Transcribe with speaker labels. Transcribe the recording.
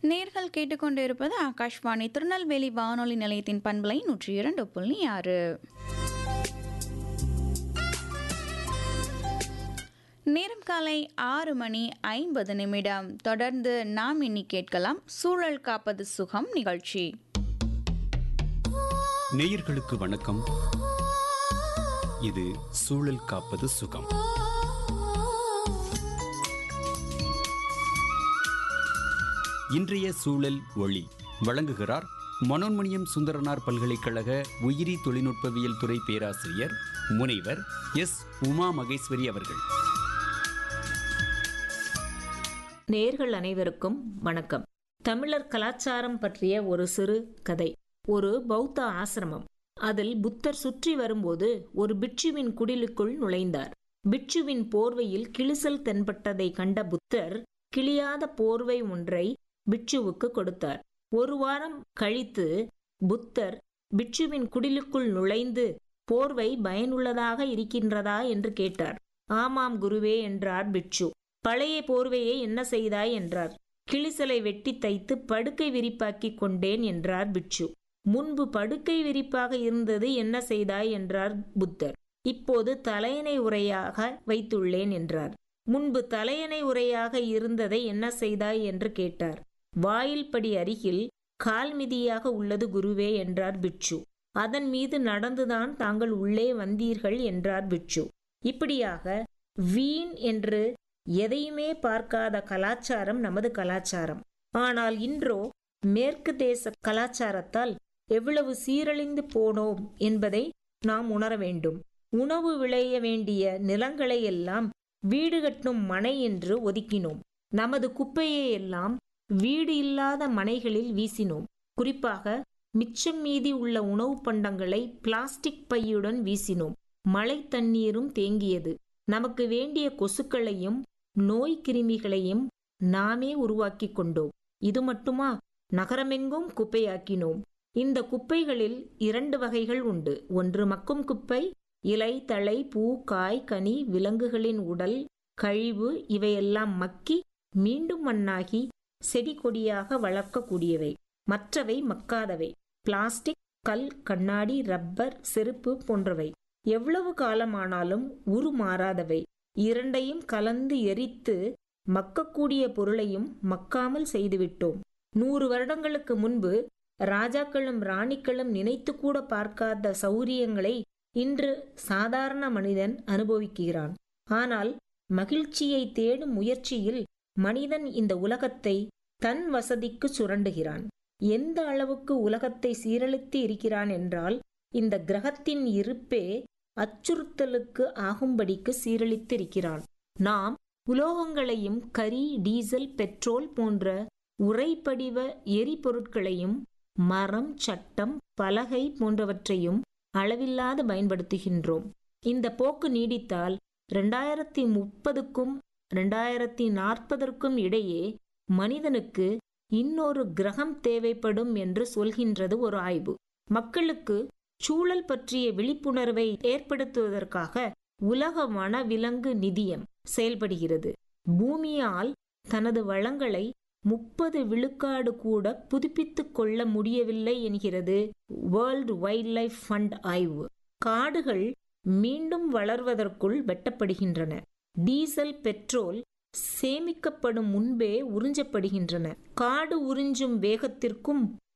Speaker 1: நேர்கள் கேட்டுக்கொண்டிருப்பது ஆகாஷ்வாணி திருநெல்வேலி வானொலி நிலையத்தின் பண்பலை நூற்றி இரண்டு புள்ளி ஆறு நேரம் காலை ஆறு மணி ஐம்பது நிமிடம் தொடர்ந்து நாம் இனி கேட்கலாம் சூழல் காப்பது சுகம் நிகழ்ச்சி
Speaker 2: நேயர்களுக்கு வணக்கம் இது சூழல் காப்பது சுகம் இன்றைய சூழல் ஒளி வழங்குகிறார் மனோன்மணியம் சுந்தரனார் பல்கலைக்கழக உயிரி தொழில்நுட்பவியல் துறை பேராசிரியர் முனைவர் எஸ் உமா மகேஸ்வரி அவர்கள்
Speaker 3: நேர்கள் அனைவருக்கும் வணக்கம் தமிழர் கலாச்சாரம் பற்றிய ஒரு சிறு கதை ஒரு பௌத்த ஆசிரமம் அதில் புத்தர் சுற்றி வரும்போது ஒரு பிட்சுவின் குடிலுக்குள் நுழைந்தார் பிட்சுவின் போர்வையில் கிழிசல் தென்பட்டதை கண்ட புத்தர் கிழியாத போர்வை ஒன்றை பிட்சுவுக்கு கொடுத்தார் ஒரு வாரம் கழித்து புத்தர் பிட்சுவின் குடிலுக்குள் நுழைந்து போர்வை பயனுள்ளதாக இருக்கின்றதா என்று கேட்டார் ஆமாம் குருவே என்றார் பிட்சு பழைய போர்வையை என்ன செய்தாய் என்றார் கிழிசலை வெட்டி தைத்து படுக்கை விரிப்பாக்கி கொண்டேன் என்றார் பிட்சு முன்பு படுக்கை விரிப்பாக இருந்தது என்ன செய்தாய் என்றார் புத்தர் இப்போது தலையணை உரையாக வைத்துள்ளேன் என்றார் முன்பு தலையணை உரையாக இருந்ததை என்ன செய்தாய் என்று கேட்டார் வாயில் படி அருகில் கால் மிதியாக உள்ளது குருவே என்றார் பிட்சு அதன் மீது நடந்துதான் தாங்கள் உள்ளே வந்தீர்கள் என்றார் பிட்சு இப்படியாக வீண் என்று எதையுமே பார்க்காத கலாச்சாரம் நமது கலாச்சாரம் ஆனால் இன்றோ மேற்கு தேச கலாச்சாரத்தால் எவ்வளவு சீரழிந்து போனோம் என்பதை நாம் உணர வேண்டும் உணவு விளைய வேண்டிய நிலங்களை எல்லாம் வீடு கட்டும் மனை என்று ஒதுக்கினோம் நமது குப்பையை எல்லாம் வீடு இல்லாத மனைகளில் வீசினோம் குறிப்பாக மிச்சம் மீதி உள்ள உணவுப் பண்டங்களை பிளாஸ்டிக் பையுடன் வீசினோம் மழை தண்ணீரும் தேங்கியது நமக்கு வேண்டிய கொசுக்களையும் நோய் கிருமிகளையும் நாமே உருவாக்கி கொண்டோம் இது மட்டுமா நகரமெங்கும் குப்பையாக்கினோம் இந்த குப்பைகளில் இரண்டு வகைகள் உண்டு ஒன்று மக்கும் குப்பை இலை தழை பூ காய் கனி விலங்குகளின் உடல் கழிவு இவையெல்லாம் மக்கி மீண்டும் மண்ணாகி செடி கொடியாக வளர்க்கக்கூடியவை மற்றவை மக்காதவை பிளாஸ்டிக் கல் கண்ணாடி ரப்பர் செருப்பு போன்றவை எவ்வளவு காலமானாலும் உருமாறாதவை இரண்டையும் கலந்து எரித்து மக்கக்கூடிய பொருளையும் மக்காமல் செய்துவிட்டோம் நூறு வருடங்களுக்கு முன்பு ராஜாக்களும் ராணிக்களும் நினைத்து கூட பார்க்காத சௌரியங்களை இன்று சாதாரண மனிதன் அனுபவிக்கிறான் ஆனால் மகிழ்ச்சியை தேடும் முயற்சியில் மனிதன் இந்த உலகத்தை தன் வசதிக்கு சுரண்டுகிறான் எந்த அளவுக்கு உலகத்தை சீரழித்து இருக்கிறான் என்றால் இந்த கிரகத்தின் இருப்பே அச்சுறுத்தலுக்கு ஆகும்படிக்கு சீரழித்திருக்கிறான் நாம் உலோகங்களையும் கரி டீசல் பெட்ரோல் போன்ற உரைப்படிவ எரிபொருட்களையும் மரம் சட்டம் பலகை போன்றவற்றையும் அளவில்லாது பயன்படுத்துகின்றோம் இந்த போக்கு நீடித்தால் ரெண்டாயிரத்தி முப்பதுக்கும் ரெண்டாயிரத்தி நாற்பதற்கும் இடையே மனிதனுக்கு இன்னொரு கிரகம் தேவைப்படும் என்று சொல்கின்றது ஒரு ஆய்வு மக்களுக்கு சூழல் பற்றிய விழிப்புணர்வை ஏற்படுத்துவதற்காக உலக வனவிலங்கு நிதியம் செயல்படுகிறது பூமியால் தனது வளங்களை முப்பது விழுக்காடு கூட புதுப்பித்துக் கொள்ள முடியவில்லை என்கிறது வேர்ல்டு வைல்ட் லைஃப் ஃபண்ட் ஆய்வு காடுகள் மீண்டும் வளர்வதற்குள் வெட்டப்படுகின்றன டீசல் பெட்ரோல் சேமிக்கப்படும் முன்பே உறிஞ்சப்படுகின்றன காடு உறிஞ்சும் வேகத்திற்கும்